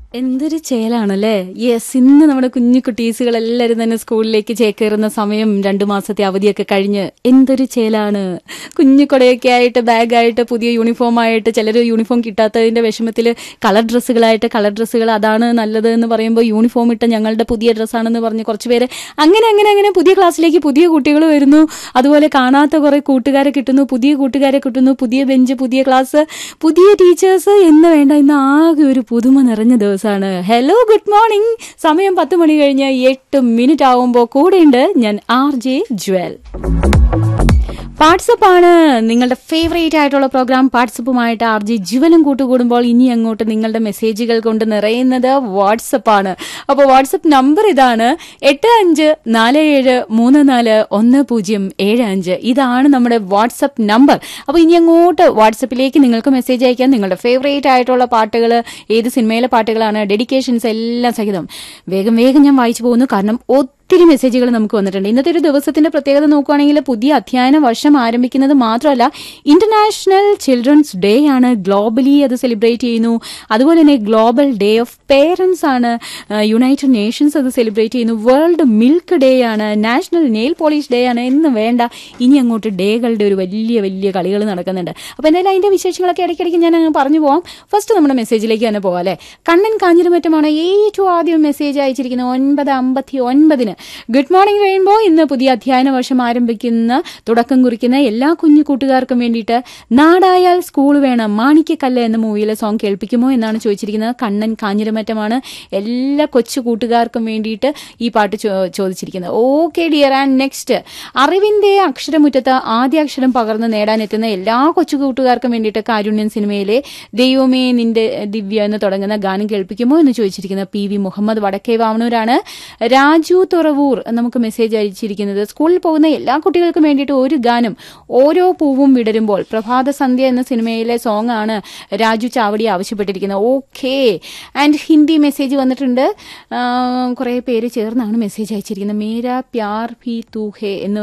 എന്തൊരു ചേലാണല്ലേ യെസ് ഇന്ന് നമ്മുടെ കുഞ്ഞു കുട്ടീസുകൾ എല്ലാവരും തന്നെ സ്കൂളിലേക്ക് ചേക്കേറുന്ന സമയം രണ്ടു മാസത്തെ അവധിയൊക്കെ കഴിഞ്ഞ് എന്തൊരു ചേലാണ് കുഞ്ഞു കൊടയൊക്കെ ആയിട്ട് ബാഗായിട്ട് പുതിയ യൂണിഫോം ആയിട്ട് ചിലർ യൂണിഫോം കിട്ടാത്തതിന്റെ വിഷമത്തിൽ കളർ ഡ്രസ്സുകളായിട്ട് കളർ ഡ്രസ്സുകൾ അതാണ് നല്ലത് എന്ന് പറയുമ്പോൾ യൂണിഫോം ഇട്ട ഞങ്ങളുടെ പുതിയ ഡ്രസ്സാണെന്ന് പറഞ്ഞ് കുറച്ച് പേര് അങ്ങനെ അങ്ങനെ അങ്ങനെ പുതിയ ക്ലാസ്സിലേക്ക് പുതിയ കുട്ടികൾ വരുന്നു അതുപോലെ കാണാത്ത കുറെ കൂട്ടുകാരെ കിട്ടുന്നു പുതിയ കൂട്ടുകാരെ കിട്ടുന്നു പുതിയ ബെഞ്ച് പുതിയ ക്ലാസ് പുതിയ ടീച്ചേഴ്സ് എന്ന് വേണ്ട ഇന്ന് ആകെ ഒരു പുതുമ നിറഞ്ഞ ദിവസമാണ് ഹലോ ഗുഡ് മോർണിംഗ് സമയം പത്ത് മണി കഴിഞ്ഞ് എട്ട് മിനിറ്റ് ആവുമ്പോൾ കൂടെയുണ്ട് ഞാൻ ആർ ജെ ജ്വൽ വാട്സപ്പ് ആണ് നിങ്ങളുടെ ഫേവറേറ്റ് ആയിട്ടുള്ള പ്രോഗ്രാം വാട്സപ്പുമായിട്ട് ആർ ജി ജീവനും കൂട്ടുകൂടുമ്പോൾ ഇനി അങ്ങോട്ട് നിങ്ങളുടെ മെസ്സേജുകൾ കൊണ്ട് നിറയുന്നത് വാട്സപ്പ് ആണ് അപ്പോൾ വാട്സപ്പ് നമ്പർ ഇതാണ് എട്ട് അഞ്ച് നാല് ഏഴ് മൂന്ന് നാല് ഒന്ന് പൂജ്യം ഏഴ് അഞ്ച് ഇതാണ് നമ്മുടെ വാട്സപ്പ് നമ്പർ അപ്പോൾ ഇനി അങ്ങോട്ട് വാട്സപ്പിലേക്ക് നിങ്ങൾക്ക് മെസ്സേജ് അയക്കാം നിങ്ങളുടെ ഫേവറേറ്റ് ആയിട്ടുള്ള പാട്ടുകൾ ഏത് സിനിമയിലെ പാട്ടുകളാണ് ഡെഡിക്കേഷൻസ് എല്ലാം സഹിതം വേഗം വേഗം ഞാൻ വായിച്ചു പോകുന്നു കാരണം ഒത്തിരി മെസ്സേജുകൾ നമുക്ക് വന്നിട്ടുണ്ട് ഇന്നത്തെ ഒരു ദിവസത്തിന്റെ പ്രത്യേകത നോക്കുകയാണെങ്കിൽ പുതിയ അധ്യയന വർഷം ആരംഭിക്കുന്നത് മാത്രമല്ല ഇന്റർനാഷണൽ ചിൽഡ്രൻസ് ഡേ ആണ് ഗ്ലോബലി അത് സെലിബ്രേറ്റ് ചെയ്യുന്നു അതുപോലെ തന്നെ ഗ്ലോബൽ ഡേ ഓഫ് പേരൻസ് ആണ് യുണൈറ്റഡ് നേഷൻസ് അത് സെലിബ്രേറ്റ് ചെയ്യുന്നു വേൾഡ് മിൽക്ക് ഡേ ആണ് നാഷണൽ നെയിൽ പോളിഷ് ഡേ ആണ് എന്ന് വേണ്ട ഇനി അങ്ങോട്ട് ഡേകളുടെ ഒരു വലിയ വലിയ കളികൾ നടക്കുന്നുണ്ട് അപ്പോൾ എന്തായാലും അതിന്റെ വിശേഷങ്ങളൊക്കെ ഇടയ്ക്കിടയ്ക്ക് ഞാൻ അങ്ങ് പറഞ്ഞു പോവാം ഫസ്റ്റ് നമ്മുടെ മെസ്സേജിലേക്ക് തന്നെ പോകാം അല്ലേ കണ്ണൻ കാഞ്ഞിരമറ്റമാണ് ഏറ്റവും ആദ്യം മെസ്സേജ് അയച്ചിരിക്കുന്നത് ഒൻപത് അമ്പത്തി ഒൻപതിന് ഗുഡ് മോർണിംഗ് റെയിൻബോ ഇന്ന് പുതിയ അധ്യയന വർഷം ആരംഭിക്കുന്ന തുടക്കം കുറിക്കുന്ന എല്ലാ കുഞ്ഞു കൂട്ടുകാർക്കും വേണ്ടിയിട്ട് നാടായാൽ സ്കൂൾ വേണം മാണിക്കക്കല്ല് എന്ന മൂവിയിലെ സോങ് കേൾപ്പിക്കുമോ എന്നാണ് ചോദിച്ചിരിക്കുന്നത് കണ്ണൻ കാഞ്ഞിരമറ്റമാണ് എല്ലാ കൊച്ചു കൂട്ടുകാർക്കും വേണ്ടിയിട്ട് ഈ പാട്ട് ചോ- ചോദിച്ചിരിക്കുന്നത് ഓക്കെ ഡിയർ ആൻഡ് നെക്സ്റ്റ് അറിവിന്റെ അക്ഷരമുറ്റത്ത് ആദ്യ അക്ഷരം പകർന്ന് നേടാനെത്തുന്ന എല്ലാ കൊച്ചു കൂട്ടുകാർക്കും വേണ്ടിയിട്ട് കാരുണ്യൻ സിനിമയിലെ ദൈവമേ നിന്റെ ദിവ്യ എന്ന് തുടങ്ങുന്ന ഗാനം കേൾപ്പിക്കുമോ എന്ന് ചോദിച്ചിരിക്കുന്ന പി വി മുഹമ്മദ് വടക്കേ വാമനൂരാണ് രാജു തുറവൂർ നമുക്ക് മെസ്സേജ് അയച്ചിരിക്കുന്നത് സ്കൂളിൽ പോകുന്ന എല്ലാ കുട്ടികൾക്കും വേണ്ടിയിട്ട് ഒരു ഗാനം ഓരോ പൂവും വിടരുമ്പോൾ പ്രഭാത സന്ധ്യ എന്ന സിനിമയിലെ സോങ് ആണ് രാജു ചാവടി ആവശ്യപ്പെട്ടിരിക്കുന്നത് ഓക്കെ ആൻഡ് ഹിന്ദി മെസ്സേജ് വന്നിട്ടുണ്ട് കുറേ പേര് ചേർന്നാണ് മെസ്സേജ് അയച്ചിരിക്കുന്നത് മേരാ പ്യാർ ഭി തൂ ഹേ എന്ന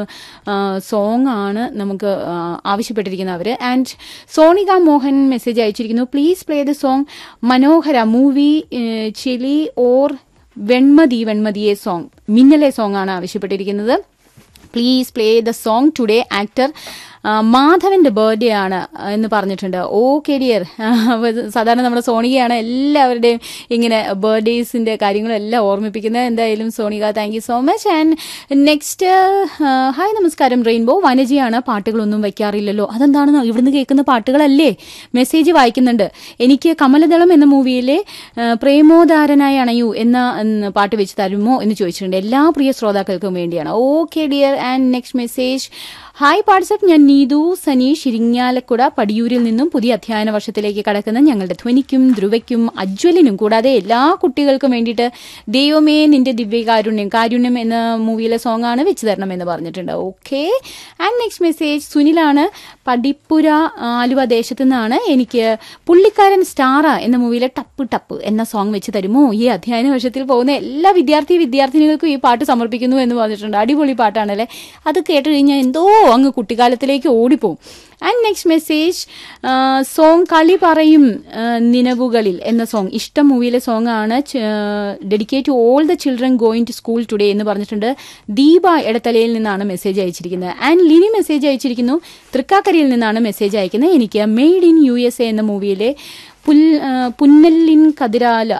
സോങ് ആണ് നമുക്ക് ആ, ആവശ്യപ്പെട്ടിരിക്കുന്നത് അവർ ആൻഡ് സോണിക മോഹൻ മെസ്സേജ് അയച്ചിരിക്കുന്നു please play the song Manohara movie Cheli or Venmathi വെൺമതിയെ സോങ് മിന്നലെ സോങ് ആണ് ആവശ്യപ്പെട്ടിരിക്കുന്നത് please play the song today actor മാധവന്റെ ബർത്ത്ഡേ ആണ് എന്ന് പറഞ്ഞിട്ടുണ്ട് ഓക്കെ ഡിയർ സാധാരണ നമ്മുടെ സോണികയാണ് എല്ലാവരുടെയും ഇങ്ങനെ ബർത്ത്ഡേസിന്റെ കാര്യങ്ങളും എല്ലാം ഓർമ്മിപ്പിക്കുന്നത് എന്തായാലും Sonika thank you so much and next hi നമസ്കാരം റെയിൻബോ വനജയാണ് പാട്ടുകളൊന്നും വയ്ക്കാറില്ലല്ലോ അതെന്താണ് ഇവിടുന്ന് കേൾക്കുന്ന പാട്ടുകളല്ലേ മെസ്സേജ് വായിക്കുന്നുണ്ട് എനിക്ക് കമലദളം എന്ന മൂവിയിലെ ആ, പ്രേമോദാരനായി അണയൂ എന്ന ഉം, പാട്ട് വെച്ച് തരുമോ എന്ന് ചോദിച്ചിട്ടുണ്ട് എല്ലാ പ്രിയ ശ്രോതാക്കൾക്കും വേണ്ടിയാണ് okay dear and next message hi WhatsApp ഞാൻ നീതു സനീഷ് ഇരിങ്ങാലക്കുട പടിയൂരിൽ നിന്നും പുതിയ അധ്യയന വർഷത്തിലേക്ക് കടക്കുന്ന ഞങ്ങളുടെ ധ്വനിക്കും ധ്രുവയ്ക്കും അജ്വലിനും കൂടാതെ എല്ലാ കുട്ടികൾക്കും വേണ്ടിയിട്ട് ദൈവമേ നിന്റെ ദിവ്യകാരുണ്യം കാരുണ്യം എന്ന മൂവിയിലെ സോങ് ആണ് വെച്ച് തരണം എന്ന് പറഞ്ഞിട്ടുണ്ട് ഓക്കെ ആൻഡ് നെക്സ്റ്റ് മെസ്സേജ് സുനിലാണ് പടിപ്പുര ആലുവ ദേശത്തു നിന്നാണ് എനിക്ക് പുള്ളിക്കാരൻ സ്റ്റാറ എന്ന മൂവിയിലെ ടപ്പ് ടപ്പ് എന്ന സോങ് വെച്ച് തരുമോ ഈ അധ്യയന വർഷത്തിൽ പോകുന്ന എല്ലാ വിദ്യാർത്ഥി വിദ്യാർത്ഥിനികൾക്കും ഈ പാട്ട് സമർപ്പിക്കുന്നു എന്ന് പറഞ്ഞിട്ടുണ്ട് അടിപൊളി പാട്ടാണല്ലേ അത് കേട്ട് കഴിഞ്ഞാൽ എന്തോ അങ്ങ് കുട്ടിക്കാലത്തിലേക്ക് ഓടിപ്പോവും ആൻഡ് നെക്സ്റ്റ് മെസ്സേജ് സോങ് കളി പറയും ആ, നിലവുകളിൽ എന്ന സോങ് ഇഷ്ടം മൂവിയിലെ സോങ് ആണ് dedicate to all the children going to school today എന്ന് പറഞ്ഞിട്ടുണ്ട് ദീപ എടത്തലയിൽ നിന്നാണ് മെസ്സേജ് അയച്ചിരിക്കുന്നത് ആൻഡ് ലിനി മെസ്സേജ് അയച്ചിരിക്കുന്നു തൃക്കാക്കരയിൽ നിന്നാണ് മെസ്സേജ് അയക്കുന്നത് എനിക്ക് made in U S A എന്ന മൂവിയിലെ പുൽ ആ, പുന്നല്ലിൻ കതിരാല